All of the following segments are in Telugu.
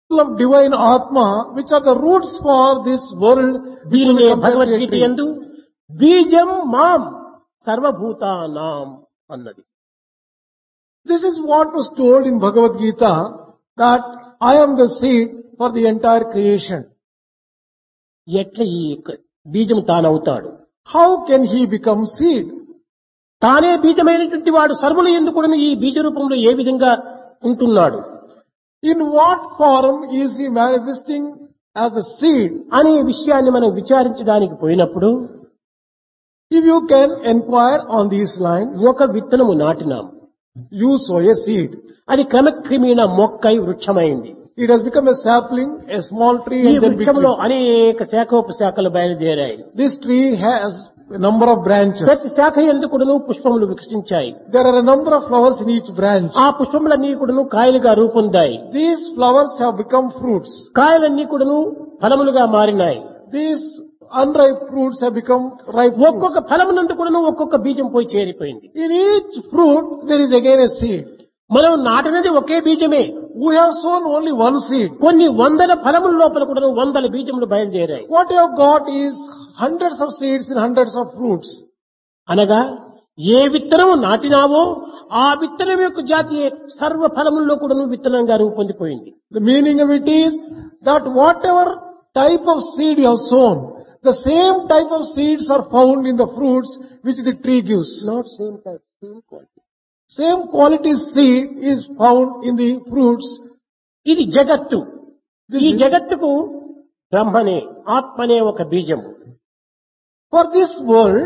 of divine Atma, which are the roots for this world, దీనినే becoming భగవద్గీత completely- ఎందు బీజం మాం సర్వభూతానాం అన్నది This is what was told in Bhagavad Gita, that I am the seed for the entire creation. ఎట్లా ఈ యొక్క బీజం తానవుతాడు How can he become seed? తానే బీజమైనటువంటి వాడు సర్వుల ఎందుకు ఈ బీజ రూపంలో ఏ విధంగా ఉంటున్నాడు In what form is he manifesting as the seed? అనే విషయాన్ని మనం విచారించడానికి పోయినప్పుడు If you can inquire on these lines, ఒక విత్తనము నాటినాం you sow a seed. అది క్రమక్రమేణ మొక్కై వృక్షమైంది It has become a sapling, a small tree, ఈ and then big వృక్షంలో tree. అనేక శాఖోపశాఖలు బయలుదేరాయి This tree has a number of branches. ప్రతి శాఖ ఎందుకును పుష్పములు వికసించాయి There are a number of flowers in each branch. ఆ పుష్పములన్నీ కూడాను కాయలుగా రూపొందాయి These flowers have become fruits. కాయలన్నీ కూడాను ఫలములుగా మారినాయి These unripe fruits have become ripe fruits. ఒక్కొక్క ఫలమునందు కూడాను ఒక్కొక్క బీజం పోయి చేరిపోయింది In each fruit, there is again a seed. మనం నాటినది ఒకే బీజమే We have sown only one seed. కొన్ని వందల ఫలముల లోపల కూడా వందల బీజములు బయలుదేరాయి What you have got is hundreds of seeds in hundreds of fruits. అనగా ఏ విత్తనము నాటినావో ఆ విత్తనం యొక్క జాతి సర్వ ఫలముల్లో కూడా విత్తనంగా రూపొందిపోయింది The meaning of it is that whatever type of seed you have sown, the same type of seeds are found in the fruits which the tree gives. Not same type same quality Same quality seed is found in the fruits. ఇది జగత్తు This ఈ is- జగత్తుకు బ్రహ్మనే ఆత్మనే ఒక బీజము For this world,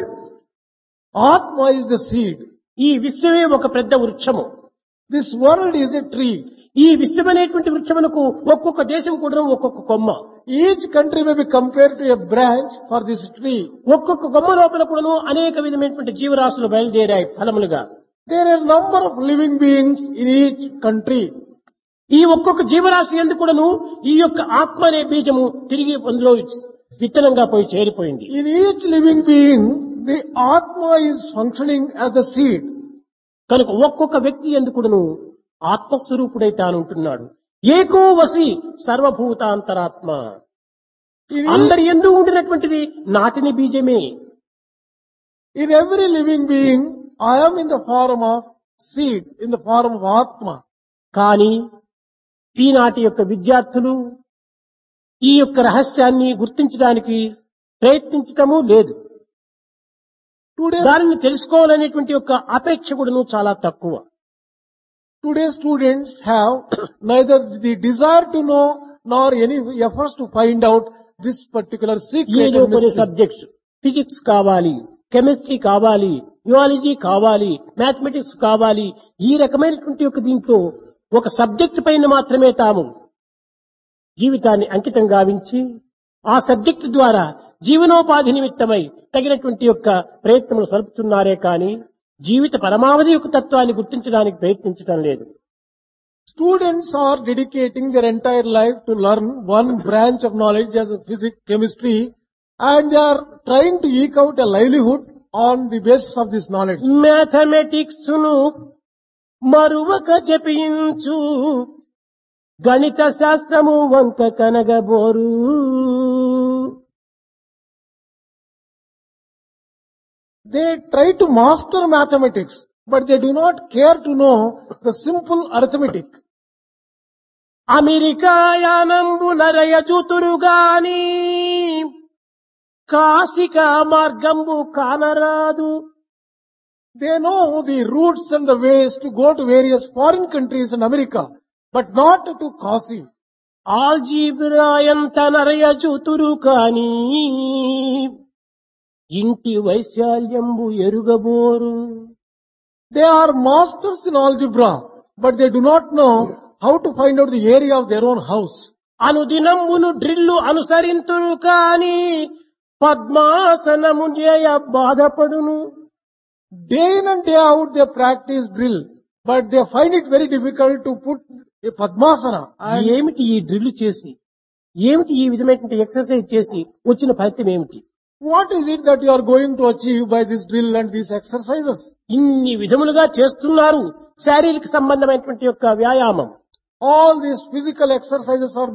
Atma is the seed. ఈ విశ్వమే ఒక పెద్ద వృక్షము This world is a tree. ఈ విశ్వం అనేటువంటి వృక్షమునకు ఒక్కొక్క దేశం కూడా ఒక్కొక్క కొమ్మ Each country may be compared to a branch for this tree. ఒక్కొక్క కొమ్మ లోపల కూడాను అనేక విధమైనటువంటి జీవరాశులు బయలుదేరాయి ఫలములుగా There are a number of living beings in each country. ఈ ఒక్కొక్క జీవరాశి ఎందుకు కూడాను ఈ యొక్క ఆత్మ అనే బీజము తిరిగి అందులో విత్తనంగా పోయి చేరిపోయింది In each living being, the Atma is functioning as the seed. కనుక ఒక్కొక్క వ్యక్తి ఎందుకుడును ఆత్మస్వరూపుడై తాను ఉంటున్నాడు ఏకో వసి సర్వభూతాంతరాత్మ In, each- అందరి ఎందు ఉండినటువంటిది నాటిని బీజమే in every living being, I am in the form of seed, in the form of Atma. కానీ ఈనాటి యొక్క విద్యార్థులు ఈ యొక్క రహస్యాన్ని గుర్తించడానికి ప్రయత్నించటము లేదు Today, దానిని తెలుసుకోవాలనేటువంటి యొక్క అపేక్ష కూడాను చాలా తక్కువ today students have neither the desire to know nor any efforts to find out this particular secret ఏదో and కొన్ని mystery. సబ్జెక్ట్స్ ఫిజిక్స్ కావాలి కెమిస్ట్రీ కావాలి జియాలజీ కావాలి మ్యాథమెటిక్స్ కావాలి ఈ రకమైనటువంటి యొక్క దీంట్లో ఒక సబ్జెక్ట్ పైన మాత్రమే తాము జీవితాన్ని అంకితం గావించి ఆ సబ్జెక్ట్ ద్వారా జీవనోపాధి నిమిత్తమై తగినటువంటి యొక్క ప్రయత్నములు సలుపుతున్నారే కానీ జీవిత పరమావధి యొక్క తత్వాన్ని గుర్తించడానికి ప్రయత్నించడం లేదు Students are dedicating their entire life to learn one branch of knowledge as a physics, chemistry, and they are trying to eke out a livelihood on the basis of this knowledge. Mathematics ను మరువక జపించు గణిత శాస్త్రము వంక కనగబోరు They try to master mathematics, but they do not care to know the simple arithmetic. America యానంబు నరయ చూతురుగాని కాశిక మార్గంబు కానరాదు They know the routes and the ways to go to various foreign countries in America, but not to Kasi. Algebra ఎంత నరయ చూతురు కాని ఇంటి వైశాల్యంబు ఎరుగబోరు They are masters in algebra, but they do not know how to find out the area of their own house. అనుదినమును డ్రిల్లు అనుసరింతురు కాని పద్మాసనము చేయ బాధపడును Day in and day out they practice drill, but they find it very difficult to put a Padmasana. And ఏమిటి ఈ డ్రిల్ చేసి ఏమిటి ఈ విధమైనటువంటి ఎక్సర్సైజ్ చేసి వచ్చిన ఫలితం ఏమిటి what is it that you are going to achieve by this drill and these exercises? ఇన్ని విధములుగా చేస్తున్నారు శారీరక సంబంధమైనటువంటి యొక్క వ్యాయామం All these physical exercises are